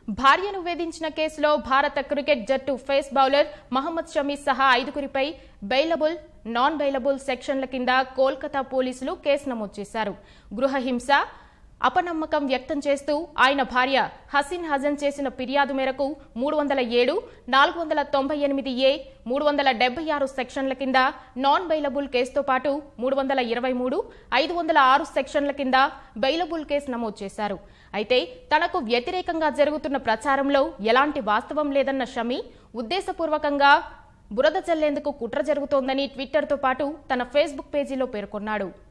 భార్యను వేధించిన కేసులో భారత క్రికెట్ జట్టు ఫేస్ బౌలర్ మహమ్మద్ షమీ సహా ఐదుగురిపై బెయిలబుల్ నాన్ బెయిలబుల్ సెక్షన్ల కింద కోల్కతా పోలీసులు కేసు నమోదు చేశారు గృహహింస అపనమ్మకం వ్యక్తం చేస్తూ ఆయన భార్య హసీన్ హజన్ చేసిన ఫిర్యాదు మేరకు మూడు వందల ఏడు నాలుగు వందల తొంభై ఎనిమిది ఏ మూడు వందల డెబ్బై ఆరు సెక్షన్ల కింద నాన్ బెయిలబుల్ కేసుతో పాటు మూడు వందల ఇరవై మూడు ఐదు వందల ఆరు సెక్షన్ల కింద బెయిలబుల్ కేసు నమోదు చేశారు అయితే తనకు వ్యతిరేకంగా జరుగుతున్న ప్రచారంలో ఎలాంటి వాస్తవం లేదన్న షమి ఉద్దేశపూర్వకంగా బురద చల్లేందుకు కుట్ర జరుగుతోందని ట్విట్టర్తో పాటు తన ఫేస్బుక్ పేజీలో పేర్కొన్నాడు